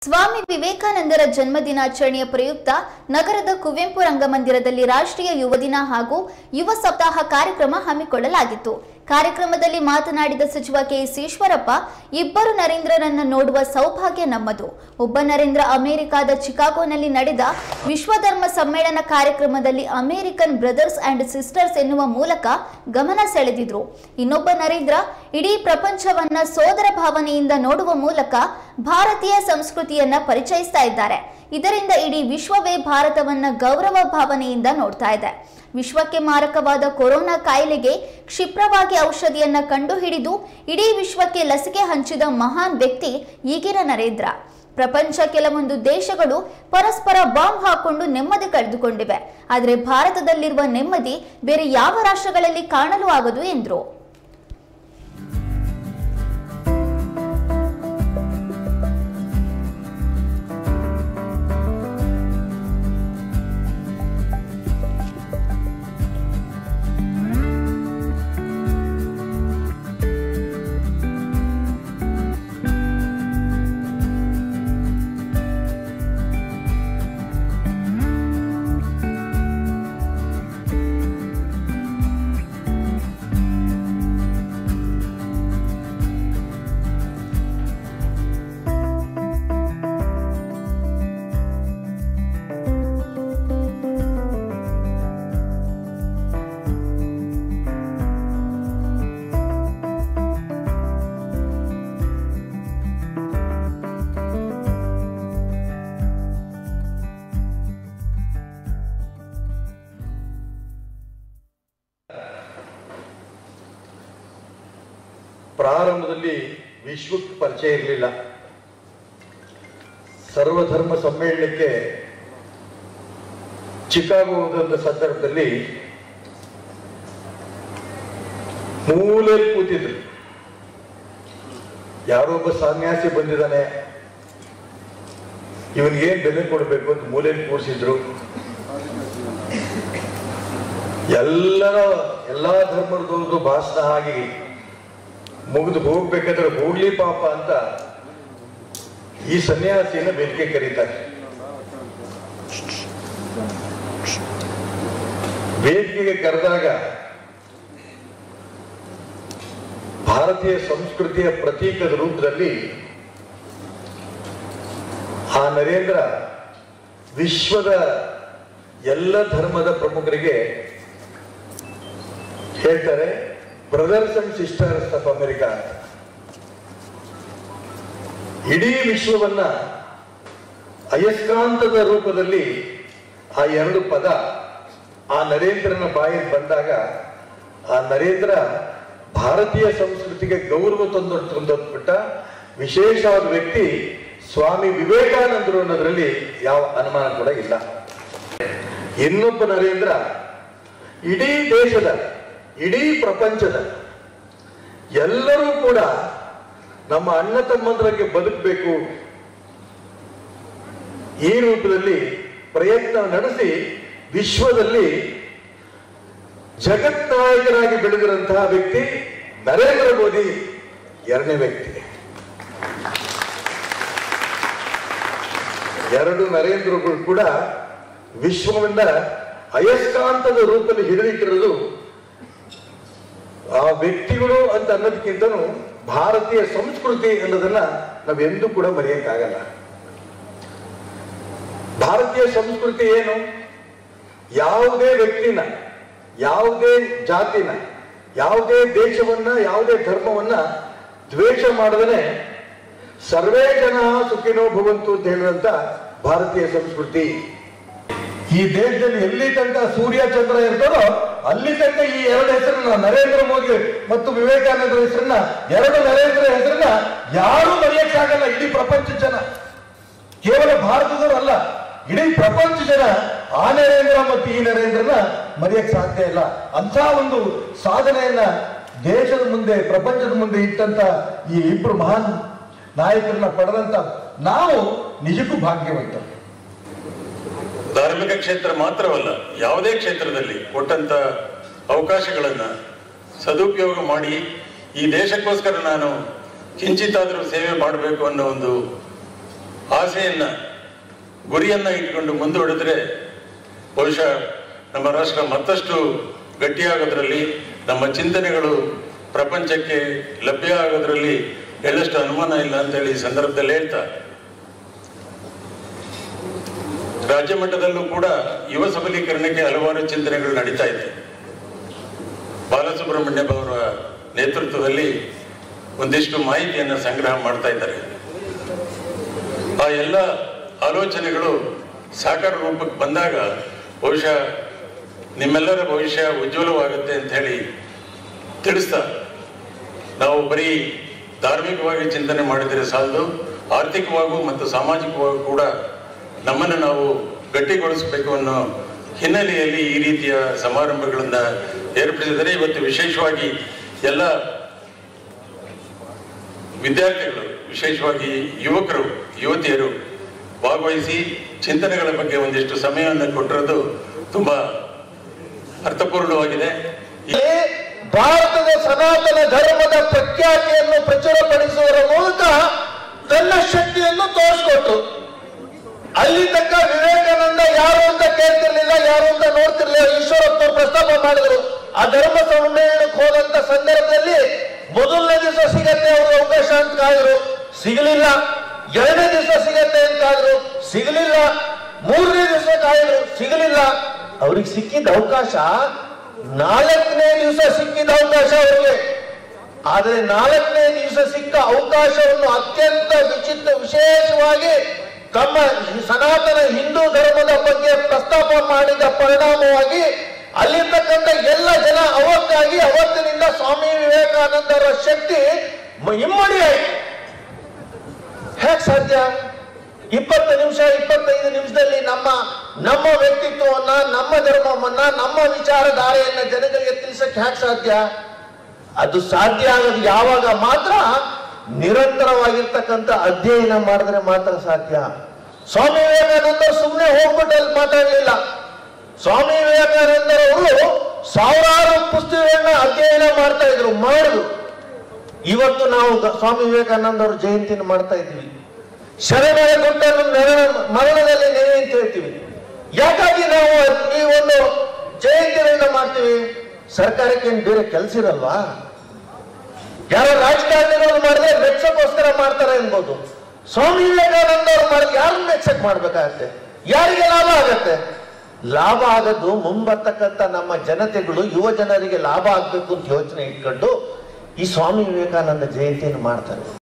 ಸ್ವಾಮಿ ವಿವೇಕಾನಂದರ ಜನ್ಮ ದಿನಾಚರಣೆಯ ಪ್ರಯುಕ್ತ ನಗರದ ಕುವೆಂಪು ರಂಗಮಂದಿರದಲ್ಲಿ ರಾಷ್ಟ್ರೀಯ ಯುವ ದಿನ ಹಾಗೂ ಯುವ ಸಪ್ತಾಹ ಕಾರ್ಯಕ್ರಮ ಹಮ್ಮಿಕೊಳ್ಳಲಾಗಿತ್ತು ಕಾರ್ಯಕ್ರಮದಲ್ಲಿ ಮಾತನಾಡಿದ ಸಚಿವ ಕೆಎಸ್ ಈಶ್ವರಪ್ಪ ಇಬ್ಬರು ನರೇಂದ್ರರನ್ನ ನೋಡುವ ಸೌಭಾಗ್ಯ ನಮ್ಮದು ಒಬ್ಬ ನರೇಂದ್ರ ಅಮೆರಿಕಾದ ಚಿಕಾಗೋನಲ್ಲಿ ನಡೆದ ವಿಶ್ವಧರ್ಮ ಸಮ್ಮೇಳನ ಕಾರ್ಯಕ್ರಮದಲ್ಲಿ ಅಮೆರಿಕನ್ ಬ್ರದರ್ಸ್ ಅಂಡ್ ಸಿಸ್ಟರ್ಸ್ ಎನ್ನುವ ಮೂಲಕ ಗಮನ ಸೆಳೆದಿದ್ರು ಇನ್ನೊಬ್ಬ ನರೇಂದ್ರ ಇಡೀ ಪ್ರಪಂಚವನ್ನ ಸೋದರ ಭಾವನೆಯಿಂದ ನೋಡುವ ಮೂಲಕ ಭಾರತೀಯ ಸಂಸ್ಕೃತಿಯನ್ನ ಪರಿಚಯಿಸ್ತಾ ಇದ್ದಾರೆ ಇದರಿಂದ ಇಡೀ ವಿಶ್ವವೇ ಭಾರತವನ್ನ ಗೌರವ ಭಾವನೆಯಿಂದ ನೋಡ್ತಾ ಇದೆ ವಿಶ್ವಕ್ಕೆ ಮಾರಕವಾದ ಕೊರೋನಾ ಕಾಯಿಲೆಗೆ ಕ್ಷಿಪ್ರವಾಗಿ ಔಷಧಿಯನ್ನ ಕಂಡುಹಿಡಿದು ಇಡೀ ವಿಶ್ವಕ್ಕೆ ಲಸಿಕೆ ಹಂಚಿದ ಮಹಾನ್ ವ್ಯಕ್ತಿ ಈಗಿನ ನರೇಂದ್ರ ಪ್ರಪಂಚ ಕೆಲವೊಂದು ದೇಶಗಳು ಪರಸ್ಪರ ಬಾಂಬ್ ಹಾಕೊಂಡು ನೆಮ್ಮದಿ ಕಳೆದುಕೊಂಡಿವೆ ಆದರೆ ಭಾರತದಲ್ಲಿರುವ ನೆಮ್ಮದಿ ಬೇರೆ ಯಾವ ರಾಷ್ಟ್ರಗಳಲ್ಲಿ ಕಾಣಲು ಆಗದು ಎಂದರು ಪ್ರಾರಂಭದಲ್ಲಿ ವಿಶ್ವಕ್ಕೆ ಪರಿಚಯ ಇರಲಿಲ್ಲ ಸರ್ವಧರ್ಮ ಸಮ್ಮೇಳನಕ್ಕೆ ಚಿಕಾಗೋ ಹೋದಂತ ಸಂದರ್ಭದಲ್ಲಿ ಮೂಲೆಯಲ್ಲಿ ಕೂತಿದ್ರು ಯಾರೋ ಒಬ್ಬ ಸನ್ಯಾಸಿ ಬಂದಿದ್ದಾನೆ ಇವನಿಗೇನ್ ಬೆಲೆ ಕೊಡಬೇಕು ಅಂತ ಮೂಲೆಯಲ್ಲಿ ಕೂರಿಸಿದ್ರು ಎಲ್ಲರ ಎಲ್ಲಾ ಧರ್ಮದವ್ರದ್ದು ಭಾಷಣ ಆಗಿ ಮುಗಿದು ಹೋಗ್ಬೇಕಾದ್ರೆ ಹೋಗ್ಲಿ ಪಾಪ ಅಂತ ಈ ಸನ್ಯಾಸಿನ ವೇದಿಕೆ ಕರೀತಾರೆ ವೇದಿಕೆಗೆ ಕರೆದಾಗ ಭಾರತೀಯ ಸಂಸ್ಕೃತಿಯ ಪ್ರತೀಕದ ರೂಪದಲ್ಲಿ ಆ ನರೇಂದ್ರ ವಿಶ್ವದ ಎಲ್ಲ ಧರ್ಮದ ಪ್ರಮುಖರಿಗೆ ಹೇಳ್ತಾರೆ brothers and sisters of America ಅಂತ ಇಡೀ ವಿಶ್ವವನ್ನ ಅಯಸ್ಕಾಂತದ ರೂಪದಲ್ಲಿ ಆ ಎರಡು ಪದ ಆ ನರೇಂದ್ರನ ಬಾಯಿಗೆ ಬಂದಾಗ ಆ ನರೇಂದ್ರ ಭಾರತೀಯ ಸಂಸ್ಕೃತಿಗೆ ಗೌರವ ತಂದು ತಂದೊಟ್ಬಿಟ್ಟ ವಿಶೇಷವಾದ ವ್ಯಕ್ತಿ ಸ್ವಾಮಿ ವಿವೇಕಾನಂದರು ಅನ್ನೋದ್ರಲ್ಲಿ ಯಾವ ಅನುಮಾನ ಕೂಡ ಇಲ್ಲ ಇನ್ನೊಬ್ಬ ನರೇಂದ್ರ ಇಡೀ ದೇಶದ ಇಡೀ ಪ್ರಪಂಚದ ಎಲ್ಲರೂ ಕೂಡ ನಮ್ಮ ಅಣ್ಣ ತಮ್ಮಂದರಿಗೆ ಬದುಕಬೇಕು ಈ ರೂಪದಲ್ಲಿ ಪ್ರಯತ್ನ ನಡೆಸಿ ವಿಶ್ವದಲ್ಲಿ ಜಗತ್ನಾಯಕರಾಗಿ ಬೆಳೆದಿರಂತಹ ವ್ಯಕ್ತಿ ನರೇಂದ್ರ ಮೋದಿ ಎರಡನೇ ವ್ಯಕ್ತಿ ಎರಡು ನರೇಂದ್ರಗಳು ಕೂಡ ವಿಶ್ವವನ್ನ ಅಯಸ್ಕಾಂತದ ರೂಪದಲ್ಲಿ ಹಿಡಿದಿಟ್ಟಿರೋದು ಆ ವ್ಯಕ್ತಿಗಳು ಅಂತ ಅನ್ನೋದಕ್ಕಿಂತನೂ ಭಾರತೀಯ ಸಂಸ್ಕೃತಿ ಅನ್ನೋದನ್ನ ನಾವೆಂದೂ ಕೂಡ ಮರೆಯಕ್ಕಾಗಲ್ಲ ಭಾರತೀಯ ಸಂಸ್ಕೃತಿ ಏನು ಯಾವುದೇ ವ್ಯಕ್ತಿನ ಯಾವುದೇ ಜಾತಿನ ಯಾವುದೇ ದೇಶವನ್ನ ಯಾವುದೇ ಧರ್ಮವನ್ನ ದ್ವೇಷ ಮಾಡದೇ ಸರ್ವೇ ಜನ ಸುಖಿನೋ ಭವಂತು ಅಂತ ಹೇಳಿದಂತ ಭಾರತೀಯ ಸಂಸ್ಕೃತಿ ಈ ದೇಶದಲ್ಲಿ ಎಲ್ಲಿ ತನಕ ಸೂರ್ಯ ಚಂದ್ರ ಇರ್ತಾರೋ ಅಲ್ಲಿ ತನಕ ಈ ಎರಡು ಹೆಸರನ್ನ ನರೇಂದ್ರ ಮೋದಿ ಮತ್ತು ವಿವೇಕಾನಂದರ ಹೆಸರನ್ನ ಎರಡು ನರೇಂದ್ರ ಹೆಸರನ್ನ ಯಾರೂ ಮರೆಯಕ್ಕಾಗಲ್ಲ ಇಡೀ ಪ್ರಪಂಚ ಜನ ಕೇವಲ ಭಾರತದವರು ಅಲ್ಲ ಇಡೀ ಪ್ರಪಂಚ ಜನ ಆ ನರೇಂದ್ರ ಮತ್ತು ಈ ನರೇಂದ್ರನ ಮರೆಯಕ್ ಸಾಧ್ಯ ಇಲ್ಲ ಅಂತ ಒಂದು ಸಾಧನೆಯನ್ನ ದೇಶದ ಮುಂದೆ ಪ್ರಪಂಚದ ಮುಂದೆ ಇಟ್ಟಂತ ಈ ಇಬ್ರು ಮಹಾನ್ ನಾಯಕರನ್ನ ಪಡೆದಂತ ನಾವು ನಿಜಕ್ಕೂ ಭಾಗ್ಯವಂತರು ಧಾರ್ಮಿಕ ಕ್ಷೇತ್ರ ಮಾತ್ರವಲ್ಲ ಯಾವುದೇ ಕ್ಷೇತ್ರದಲ್ಲಿ ಕೊಟ್ಟಂತ ಅವಕಾಶಗಳನ್ನ ಸದುಪಯೋಗ ಮಾಡಿ ಈ ದೇಶಕ್ಕೋಸ್ಕರ ನಾನು ಕಿಂಚಿತ್ತಾದರೂ ಸೇವೆ ಮಾಡಬೇಕು ಅನ್ನೋ ಒಂದು ಆಸೆಯನ್ನ ಗುರಿಯನ್ನ ಇಟ್ಕೊಂಡು ಮುಂದೂಡಿದ್ರೆ ಬಹುಶಃ ನಮ್ಮ ರಾಷ್ಟ್ರ ಮತ್ತಷ್ಟು ಗಟ್ಟಿಯಾಗೋದ್ರಲ್ಲಿ ನಮ್ಮ ಚಿಂತನೆಗಳು ಪ್ರಪಂಚಕ್ಕೆ ಲಭ್ಯ ಆಗೋದ್ರಲ್ಲಿ ಎಳ್ಳಷ್ಟು ಅನುಮಾನ ಇಲ್ಲ ಅಂತೇಳಿ ಈ ಸಂದರ್ಭದಲ್ಲಿ ಹೇಳ್ತಾ ರಾಜ್ಯ ಮಟ್ಟದಲ್ಲೂ ಕೂಡ ಯುವ ಸಬಲೀಕರಣಕ್ಕೆ ಹಲವಾರು ಚಿಂತನೆಗಳು ನಡೀತಾ ಇದೆ ಬಾಲಸುಬ್ರಹ್ಮಣ್ಯ ಅವರ ನೇತೃತ್ವದಲ್ಲಿ ಒಂದಿಷ್ಟು ಮಾಹಿತಿಯನ್ನು ಸಂಗ್ರಹ ಮಾಡ್ತಾ ಇದ್ದಾರೆ ಆ ಎಲ್ಲ ಆಲೋಚನೆಗಳು ಸಾಕಾರ ರೂಪಕ್ಕೆ ಬಂದಾಗ ಬಹುಶಃ ನಿಮ್ಮೆಲ್ಲರ ಭವಿಷ್ಯ ಉಜ್ವಲವಾಗುತ್ತೆ ಅಂತ ಹೇಳಿ ತಿಳಿಸ್ತಾ ನಾವು ಬರೀ ಧಾರ್ಮಿಕವಾಗಿ ಚಿಂತನೆ ಮಾಡಿದರೆ ಸಾಲದು ಆರ್ಥಿಕವಾಗೂ ಮತ್ತು ಸಾಮಾಜಿಕವಾಗೂ ಕೂಡ ನಮ್ಮನ್ನು ನಾವು ಗಟ್ಟಿಗೊಳಿಸಬೇಕು ಅನ್ನೋ ಹಿನ್ನೆಲೆಯಲ್ಲಿ ಈ ರೀತಿಯ ಸಮಾರಂಭಗಳನ್ನ ಏರ್ಪಡಿಸಿದರೆ ಇವತ್ತು ವಿಶೇಷವಾಗಿ ಎಲ್ಲ ವಿದ್ಯಾರ್ಥಿಗಳು ವಿಶೇಷವಾಗಿ ಯುವಕರು ಯುವತಿಯರು ಭಾಗವಹಿಸಿ ಚಿಂತನೆಗಳ ಬಗ್ಗೆ ಒಂದಿಷ್ಟು ಸಮಯವನ್ನು ಕೊಟ್ಟಿರೋದು ತುಂಬಾ ಅರ್ಥಪೂರ್ಣವಾಗಿದೆ ಈ ಇಲ್ಲಿ ಭಾರತದ ಸನಾತನ ಧರ್ಮದ ಪ್ರಖ್ಯಾತಿಯನ್ನು ಪ್ರಚುರಪಡಿಸುವುದರ ಮೂಲಕ ತನ್ನ ಶಕ್ತಿಯನ್ನು ತೋರಿಸ್ಕೊಟ್ರು ಅಲ್ಲಿ ತನಕ ವಿವೇಕಾನಂದ ಯಾರು ಅಂತ ಕೇಳ್ತಿರ್ಲಿಲ್ಲ ಯಾರು ಅಂತ ನೋಡ್ತಿರ್ಲಿಲ್ಲ ಈಶ್ವರಪ್ಪ ಪ್ರಸ್ತಾಪ ಮಾಡಿದ್ರು ಆ ಧರ್ಮ ಸಮ್ಮೇಳನಕ್ಕೆ ಹೋದಂತ ಸಂದರ್ಭದಲ್ಲಿ ಮೊದಲನೇ ದಿವಸ ಸಿಗತ್ತೆ ಅವ್ರ ಅವಕಾಶ ಅಂತ ಕಾದ್ರು ಸಿಗಲಿಲ್ಲ ಎರಡನೇ ದಿವಸ ಸಿಗತ್ತೆ ಅಂತ ಕಾದ್ರು ಸಿಗಲಿಲ್ಲ ಮೂರನೇ ದಿವಸ ಕಾಯ್ದ್ರು ಸಿಗಲಿಲ್ಲ ಅವ್ರಿಗೆ ಸಿಕ್ಕಿದ ಅವಕಾಶ ನಾಲ್ಕನೇ ದಿವಸ ಸಿಕ್ಕಿದ ಅವಕಾಶ ಅವರಿಗೆ ಆದರೆ ನಾಲ್ಕನೇ ದಿವಸ ಸಿಕ್ಕ ಅವಕಾಶವನ್ನು ಅತ್ಯಂತ ವಿಚಿತ್ರ ವಿಶೇಷವಾಗಿ ತಮ್ಮ ಸನಾತನ ಹಿಂದೂ ಧರ್ಮದ ಬಗ್ಗೆ ಪ್ರಸ್ತಾಪ ಮಾಡಿದ ಪರಿಣಾಮವಾಗಿ ಅಲ್ಲಿರ್ತಕ್ಕಂಥ ಎಲ್ಲ ಜನ ಅವಕ್ಕಾಗಿ ಅವತ್ತಿನಿಂದ ಸ್ವಾಮಿ ವಿವೇಕಾನಂದರ ಶಕ್ತಿ ಮ- ಇಮ್ಮಡಿ ಆಯ್ತು ಹೇಗ್ ಸಾಧ್ಯ ಇಪ್ಪತ್ತು ನಿಮಿಷ ಇಪ್ಪತ್ತೈದು ನಿಮಿಷದಲ್ಲಿ ನಮ್ಮ ನಮ್ಮ ವ್ಯಕ್ತಿತ್ವವನ್ನ ನಮ್ಮ ಧರ್ಮವನ್ನ ನಮ್ಮ ವಿಚಾರಧಾರೆಯನ್ನ ಜನಗಳಿಗೆ ತಿಳಿಸಕ್ಕೆ ಹೇಗೆ ಸಾಧ್ಯ ಅದು ಸಾಧ್ಯ ಆಗೋದು ಯಾವಾಗ ಮಾತ್ರ ನಿರಂತರವಾಗಿರ್ತಕ್ಕಂಥ ಅಧ್ಯಯನ ಮಾಡಿದ್ರೆ ಮಾತ್ರ ಸಾಧ್ಯ ಸ್ವಾಮಿ ವಿವೇಕಾನಂದ ಸುಮ್ಮನೆ ಹೋಗ್ಬಿಟ್ಟು ಅಲ್ಲಿ ಮಾತಾಡಲಿಲ್ಲ ಸ್ವಾಮಿ ವಿವೇಕಾನಂದರವರು ಸಾವಿರಾರು ಪುಸ್ತಕಗಳನ್ನ ಅಧ್ಯಯನ ಮಾಡ್ತಾ ಇದ್ರು ಮಾಡಿದ್ರು ಇವತ್ತು ನಾವು ಗ- ಸ್ವಾಮಿ ವಿವೇಕಾನಂದ ಅವ್ರ ಜಯಂತಿನ ಮಾಡ್ತಾ ಇದ್ದೀವಿ ಶರಣರ ಗುಟ್ಟನ್ನು ನೆರಳ ಮರಣದಲ್ಲಿ ನೆನೆ ಅಂತ ಹೇಳ್ತೀವಿ ಯಾಕಾಗಿ ನಾವು ಈ ಒಂದು ಜಯಂತಿಗಳನ್ನ ಮಾಡ್ತೀವಿ ಸರ್ಕಾರಕ್ಕೆ ಏನ್ ಬೇರೆ ಕೆಲಸ ಇರಲ್ವಾ ಯಾರೋ ರಾಜಕಾರಣಿಗಳು ಮಾಡಿದ್ರೆ ಮೆಚ್ಚಕ್ಕೋಸ್ಕರ ಮಾಡ್ತಾರೆ ಅನ್ಬೋದು ಸ್ವಾಮಿ ವಿವೇಕಾನಂದ ಅವ್ರು ಮಾಡಿದ್ರೆ ಯಾರನ್ನ ಮೆಚ್ಚಕ್ ಮಾಡ್ಬೇಕಾಗತ್ತೆ ಯಾರಿಗೆ ಲಾಭ ಆಗತ್ತೆ ಲಾಭ ಆಗದ್ದು ಮುಂಬರ್ತಕ್ಕಂಥ ನಮ್ಮ ಜನತೆಗಳು ಯುವ ಜನರಿಗೆ ಲಾಭ ಆಗ್ಬೇಕು ಅಂತ ಯೋಚನೆ ಇಟ್ಕೊಂಡು ಈ ಸ್ವಾಮಿ ವಿವೇಕಾನಂದ ಜಯಂತಿಯನ್ನು ಮಾಡ್ತಾರೆ